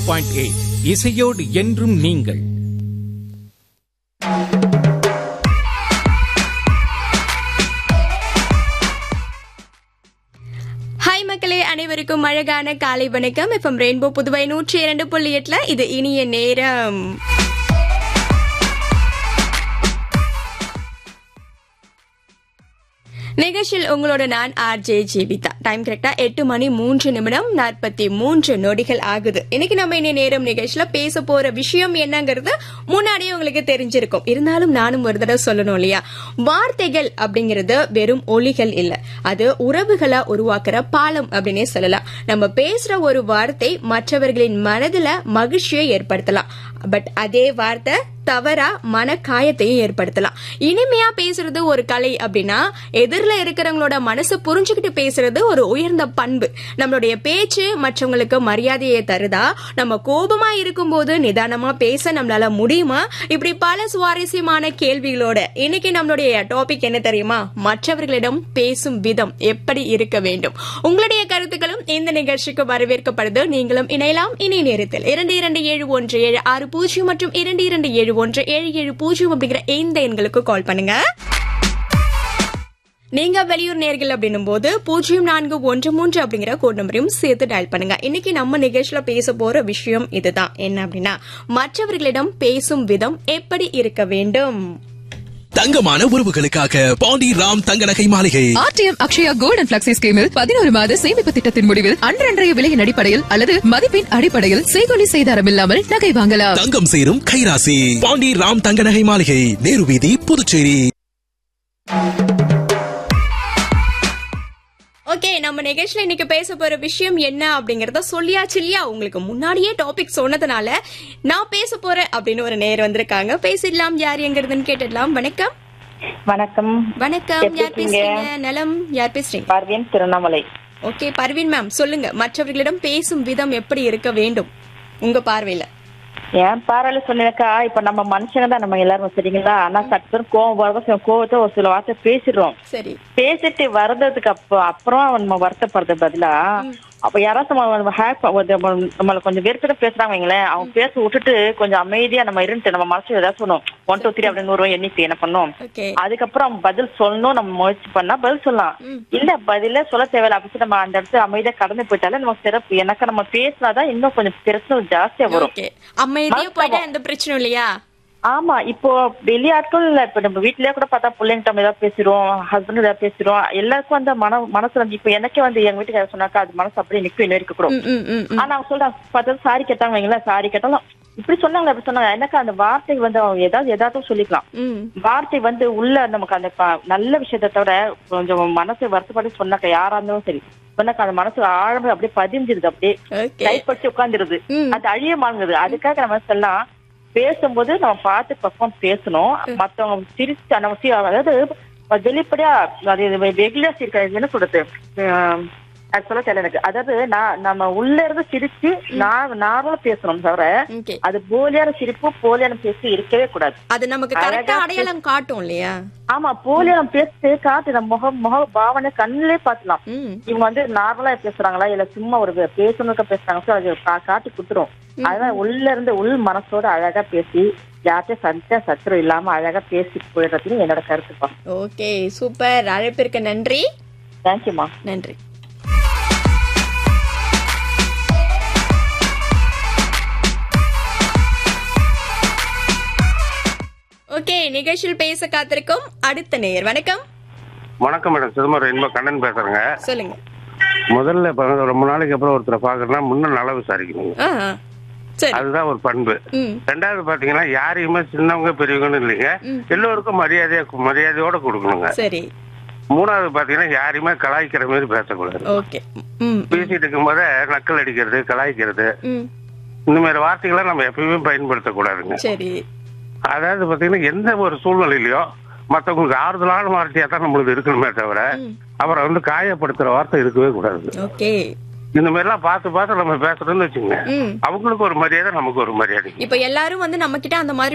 Point eight இசையோடு என்றும் நீங்கள் ஹாய் மக்களே அனைவருக்கும் அழகான காலை வணக்கம் இப்போ ரெயின்போ புதுவை நூற்றி இரண்டு புள்ளி எட்டுல இது இனிய நேரம் நிகழ்ச்சியில் உங்களோட நான் ஆர்ஜே ஜீவிதா டைம் கரெக்டா எட்டு மணி மூன்று நிமிடம் நாற்பத்தி மூன்று நொடிகள் ஆகுது இன்னைக்கு நம்ம இனி நேரம் நிகழ்ச்சியில பேச போற விஷயம் என்னங்கிறது முன்னாடியே உங்களுக்கு தெரிஞ்சிருக்கும் இருந்தாலும் நானும் ஒரு தடவை சொல்லணும் இல்லையா வார்த்தைகள் அப்படிங்கிறது வெறும் ஒலிகள் இல்ல அது உறவுகளை உருவாக்குற பாலம் அப்படின்னே சொல்லலாம் நம்ம பேசுற ஒரு வார்த்தை மற்றவர்களின் மனதுல மகிழ்ச்சியை ஏற்படுத்தலாம் பட் அதே வார்த்தை தவறா மன காயத்தையும் ஏற்படுத்தலாம் இனிமையா பேசுறது ஒரு கலை அப்படின்னா எதிரில இருக்கிறவங்களோட மனசு புரிஞ்சுக்கிட்டு பேசுறது ஒரு உயர்ந்த பண்பு நம்மளுடைய பேச்சு மற்றவங்களுக்கு மரியாதையை தருதா நம்ம கோபமா இருக்கும்போது நிதானமா பேச நம்மளால முடியுமா இப்படி பல சுவாரஸ்யமான கேள்விகளோட இன்னைக்கு நம்மளுடைய டாபிக் என்ன தெரியுமா மற்றவர்களிடம் பேசும் விதம் எப்படி இருக்க வேண்டும் உங்களுடைய கருத்துக்களும் இந்த நிகழ்ச்சிக்கு வரவேற்கப்படுது நீங்களும் இணையலாம் இனி நேரத்தில் இரண்டு இரண்டு ஏழு ஒன்று ஏழு ஆறு பூஜ்ஜியம் மற்றும் இரண்டு இரண்டு ஏழு ஒன்று ஏழு ஏழு பூஜ்ஜியம் அப்படிங்கிற இந்த எண்களுக்கு கால் பண்ணுங்க நீங்க வெளியூர் நேர்கள் அப்படின்னும் போது பூஜ்ஜியம் நான்கு ஒன்று மூன்று அப்படிங்கிற கோட் நம்பரையும் சேர்த்து டயல் பண்ணுங்க இன்னைக்கு நம்ம நிகழ்ச்சியில பேச போற விஷயம் இதுதான் என்ன அப்படின்னா மற்றவர்களிடம் பேசும் விதம் எப்படி இருக்க வேண்டும் தங்கமான உறவுகளுக்காக பாண்டி ராம் தங்க நகை மாளிகை RTM Akshaya gold and flexi ஸ்கீமில் பதினோரு மாத சேமிப்பு திட்டத்தின் முடிவில் அன்றன்றைய விலையின் அடிப்படையில் அல்லது மதிப்பின் அடிப்படையில் செய்கொலி செய்தாரம் இல்லாமல் நகை வாங்கலாம் தங்கம் சேரும் கைராசி பாண்டி ராம் தங்க நகை மாளிகை நேரு வீதி புதுச்சேரி ஓகே நம்ம நிகழ்ச்சியில இன்னைக்கு பேச போற விஷயம் என்ன அப்படிங்கறத சொல்லியாச்சு இல்லையா உங்களுக்கு முன்னாடியே டாபிக் சொன்னதுனால நான் பேச போறேன் அப்படின்னு ஒரு நேர் வந்திருக்காங்க பேசிடலாம் யார் எங்கிறதுன்னு கேட்டுடலாம் வணக்கம் வணக்கம் வணக்கம் எப்படி யார் இருக்கீங்க? பேசுறீங்க நலம் யார் பேசுறீங்க பார்வியன் திருவண்ணாமலை ஓகே பர்வீன் மேம் சொல்லுங்க மற்றவர்களிடம் பேசும் விதம் எப்படி இருக்க வேண்டும் உங்க பார்வையில ஏன் பாராளு சொன்னாக்கா இப்ப நம்ம மனுஷங்க தான் நம்ம எல்லாரும் சரிங்களா ஆனா சட்டு கோவம் வரதான் சில கோவத்தை ஒரு சில வார்த்தை பேசிடுறோம் சரி பேசிட்டு வர்றதுக்கு அப்ப அப்புறம் நம்ம வருத்தப்படுறது பதிலா அப்ப யாராச்சும் நம்ம ஹேப் நம்மள கொஞ்சம் வெறுப்பிட பேசுறாங்க வைங்களேன் அவங்க பேச விட்டுட்டு கொஞ்சம் அமைதியா நம்ம இருந்துட்டு நம்ம மனசு ஏதாவது சொன்னோம் ஒன் டூ த்ரீ அப்படின்னு ஒரு எண்ணிக்கை என்ன பண்ணோம் ஓகே அதுக்கப்புறம் அவங்க பதில் சொல்லணும் நம்ம முயற்சி பண்ணா பதில் சொல்லலாம் இல்ல பதிலே சொல்ல தேவையில்ல அப்படி நம்ம அந்த இடத்துல அமைதியா கடந்து போயிட்டாலே நமக்கு சிறப்பு எனக்கு நம்ம பேசினாதான் இன்னும் கொஞ்சம் பிரச்சனை ஜாஸ்தியா வரும் ஓகே அமைதியா போயிட்டா எந்த பிரச்சனையும் இல்லையா ஆமா இப்போ வெளியாட்கள் இல்ல இப்ப நம்ம வீட்லயே கூட பார்த்தா பிள்ளைங்கிட்ட நம்ம ஏதாவது பேசுறோம் ஹஸ்பண்ட் ஏதாவது பேசுறோம் எல்லாருக்கும் அந்த மன மனசு வந்து இப்ப எனக்கே வந்து எங்க வீட்டுக்கு சொன்னாக்கா அது மனசு அப்படியே நிக்கும் இன்னும் இருக்க கூடும் ம், ம், ம், ம். ஆனா அவங்க சொல்றாங்க பார்த்தா சாரி கேட்டாங்க வைங்களேன் சாரி கேட்டாலும் இப்படி சொன்னாங்க அப்படி சொன்னாங்க எனக்கு அந்த வார்த்தை வந்து அவங்க ஏதாவது ஏதாவது சொல்லிக்கலாம் ம் வார்த்தை வந்து உள்ள நமக்கு அந்த ப- நல்ல விஷயத்தை தவிர கொஞ்சம் மனசை வருத்தப்பட்டு சொன்னாக்க யாரா இருந்தாலும் சரி சொன்னாக்க அந்த மனசு ஆழமா அப்படியே பதிஞ்சிருது அப்படியே ஓகே கைப்பற்றி உட்கார்ந்துருது ம். அது அழிய மாங்குது அதுக்காக நம்ம சொல்லலாம் பேசும்போது நம்ம பார்த்து பக்கம் பேசணும் மத்தவங்க சிரிச்சு நம்ம சி- அதாவது வெளிப்படையா அது வெகுலியா சிரிக்க என்ன சொல்றது அது சொல்ல தெரியல எனக்கு அதாவது நான் நம்ம உள்ள இருந்து சிரிச்சு நான் நார்மலா பேசணும் தவிர ஓகே அது போலியான சிரிப்பு போலியான பேசி இருக்கவே கூடாது அது நமக்கு கரெக்டா அடையாளம் காட்டும் இல்லையா ஆமா போலியான பேசி காட்டு நம்ம முக முக பாவனை கண்ணிலே பாத்துலாம் ம் இவங்க வந்து நார்மலா பேசுறாங்களா இல்ல சும்மா ஒரு பேசணுக்க பேசுறாங்க so அது கா- காட்டி குடுத்துரும் அதான் உள்ள இருந்து உள் மனசோட அழகா பேசி யார்கிட்டயும் சத்த சத்துரம் இல்லாம அழகா பேசி போயிடுறதுன்னு என்னோட கருத்துப்பா ஓகே சூப்பர் அழைப்பிற்கு நன்றி தேங்க்யூமா நன்றி ஓகே நிகழ்ச்சியில் பேச காத்திருக்கும் அடுத்த நேயர் வணக்கம் வணக்கம் மேடம் சிதம்பரம் இன்ப கண்ணன் பேசுறேங்க சொல்லுங்க முதல்ல இப்ப வந்து ரொம்ப நாளைக்கு அப்புறம் ஒருத்தரை பாக்குறேன்னா முன்ன நல்லா விசாரிக்கணும் ஆ ஆ. சரி அதுதான் ஒரு பண்பு ம் ரெண்டாவது பாத்தீங்கன்னா யாரையுமே சின்னவங்க பெரியவங்கன்னு இல்லைங்க எல்லோருக்கும் மரியாதையா மரியாதையோட கொடுக்கணுங்க சரி மூணாவது பாத்தீங்கன்னா யாரையுமே கலாய்க்கிற மாதிரி பேசக்கூடாது ஓகே ம் பேசிட்டு இருக்கும் போதே நக்கல் அடிக்கிறது கலாய்க்கிறது ம் இந்த மாதிரி வார்த்தைகளை நம்ம எப்பயுமே பயன்படுத்தக்கூடாதுங்க சரி அதாவது பாத்தீங்கன்னா எந்த ஒரு சூழ்நிலையிலயோ மத்தவங்களுக்கு ஆறுதலான வார்த்தையா தான் நம்மளுக்கு இருக்கணுமே தவிர அப்புறம் வந்து காயப்படுத்துற வார்த்தை இருக்கவே கூடாது ஓகே இந்த மாதிரி எல்லாம் பார்த்து பார்த்து நம்ம பேசுறோம்னு வச்சுங்க ம் அவங்களுக்கு ஒரு மரியாதை நமக்கு ஒரு மரியாதை இப்ப எல்லாரும் வந்து நம்ம கிட்ட அந்த மாதிரி